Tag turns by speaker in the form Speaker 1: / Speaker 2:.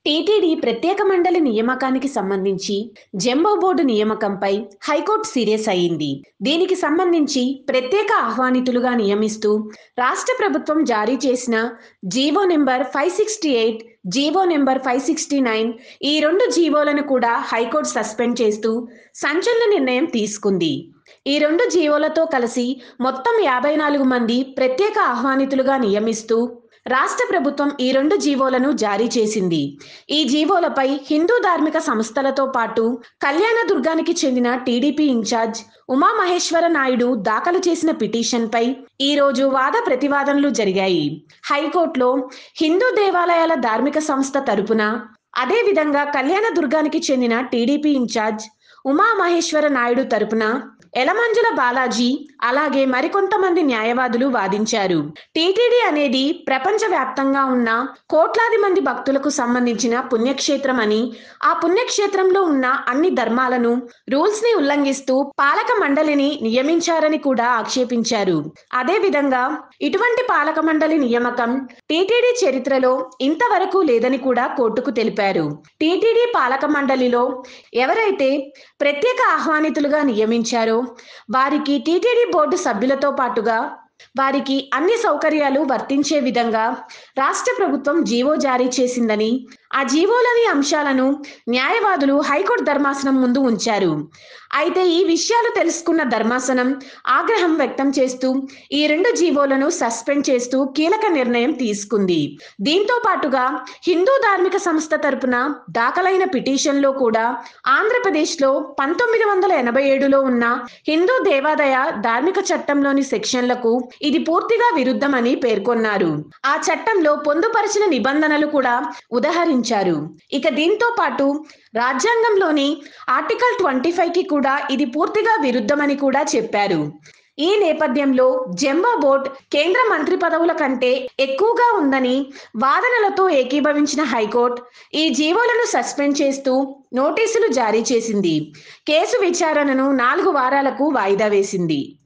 Speaker 1: TTD ప్రత్యేక మండలి నియామకానికి సంబంధించి జంబో బోర్డు నియామకంపై హైకోర్టు సీరియస్ అయింది దీనికి సంబంధించి ప్రత్యేక ఆహ్వానితులుగా నియమిస్తూ రాష్ట్ర ప్రభుత్వం జారీ చేసిన GO number five sixty eight GO number five sixty nine ఈ రెండు జీవోలను కూడా హైకోర్టు సస్పెండ్ చేస్తూ సంచలన నిర్ణయం తీసుకుంది ఈ రెండు జీవోలతో కలిసి మొత్తం యాభై నాలుగు మంది ప్రత్యేక ఆహ్వానితులుగా నియమిస్తూ రాష్ట్ర ప్రభుత్వం ఈ రెండు జీవోలను జారీ చేసింది ఈ జీవోలపై హిందూ ధార్మిక సంస్థలతో పాటు కళ్యాణదుర్గానికి చెందిన టీడీపీ ఇన్ఛార్జ్ ఉమామహేశ్వర నాయుడు దాఖలు చేసిన పిటిషన్పై ఈ రోజు వాద ప్రతివాదనలు జరిగాయి హైకోర్టులో హిందూ దేవాలయాల ధార్మిక సంస్థ తరపున అదేవిధంగా కళ్యాణదుర్గానికి చెందిన టీడీపీ ఇన్ఛార్జ్ ఉమామహేశ్వర నాయుడు తరపున ఎలమంజుల బాలాజీ అలాగే మరికొంతమంది న్యాయవాదులు వాదించారు టీటీడీ అనేది ప్రపంచ వ్యాప్తంగా ఉన్న కోట్లాది మంది భక్తులకు సంబంధించిన పుణ్యక్షేత్రం అని ఆ పుణ్యక్షేత్రంలో ఉన్న అన్ని ధర్మాలను రూల్స్ ని ఉల్లంఘిస్తూ పాలక మండలిని నియమించారని కూడా ఆక్షేపించారు అదే విధంగా ఇటువంటి పాలక మండలి నియామకం టీటీడీ చరిత్రలో ఇంతవరకు లేదని కూడా కోర్టుకు తెలిపారు టీటీడీ పాలక మండలిలో ఎవరైతే ప్రత్యేక ఆహ్వానితులుగా నియమించారో వారికి టీటీడీ బోర్డు సభ్యులతో పాటుగా వారికి అన్ని సౌకర్యాలు వర్తించే విధంగా రాష్ట్ర ప్రభుత్వం జీవో జారీ చేసిందని ఆ జీవోలోని అంశాలను న్యాయవాదులు హైకోర్టు ధర్మాసనం ముందు ఉంచారు అయితే ఈ విషయాలు తెలుసుకున్న ధర్మాసనం ఆగ్రహం వ్యక్తం చేస్తూ ఈ రెండు జీవోలను సస్పెండ్ చేస్తూ కీలక నిర్ణయం తీసుకుంది దీంతో పాటుగా హిందూ ధార్మిక సంస్థ తరపున దాఖలైన పిటిషన్లో కూడా ఆంధ్రప్రదేశ్లో పంతొమ్మిది వందల ఎనభై ఏడులో ఉన్న హిందూ దేవాదాయ ధార్మిక చట్టంలోని సెక్షన్లకు ఇది పూర్తిగా విరుద్ధమని పేర్కొన్నారు ఆ చట్టంలో పొందుపరిచిన నిబంధనలు కూడా ఉదహరించారు ఇక దీంతో పాటు రాజ్యాంగంలోని ఆర్టికల్ ట్వంటీ ఫైవ్ కి కూడా ఇది పూర్తిగా విరుద్ధమని కూడా చెప్పారు ఈ నేపథ్యంలో జంబో బోర్డ్ కేంద్ర మంత్రి పదవుల కంటే ఎక్కువగా ఉందని వాదనలతో ఏకీభవించిన హైకోర్టు ఈ జీవోలను సస్పెండ్ చేస్తూ నోటీసులు జారీ చేసింది కేసు విచారణను నాలుగు వారాలకు వాయిదా వేసింది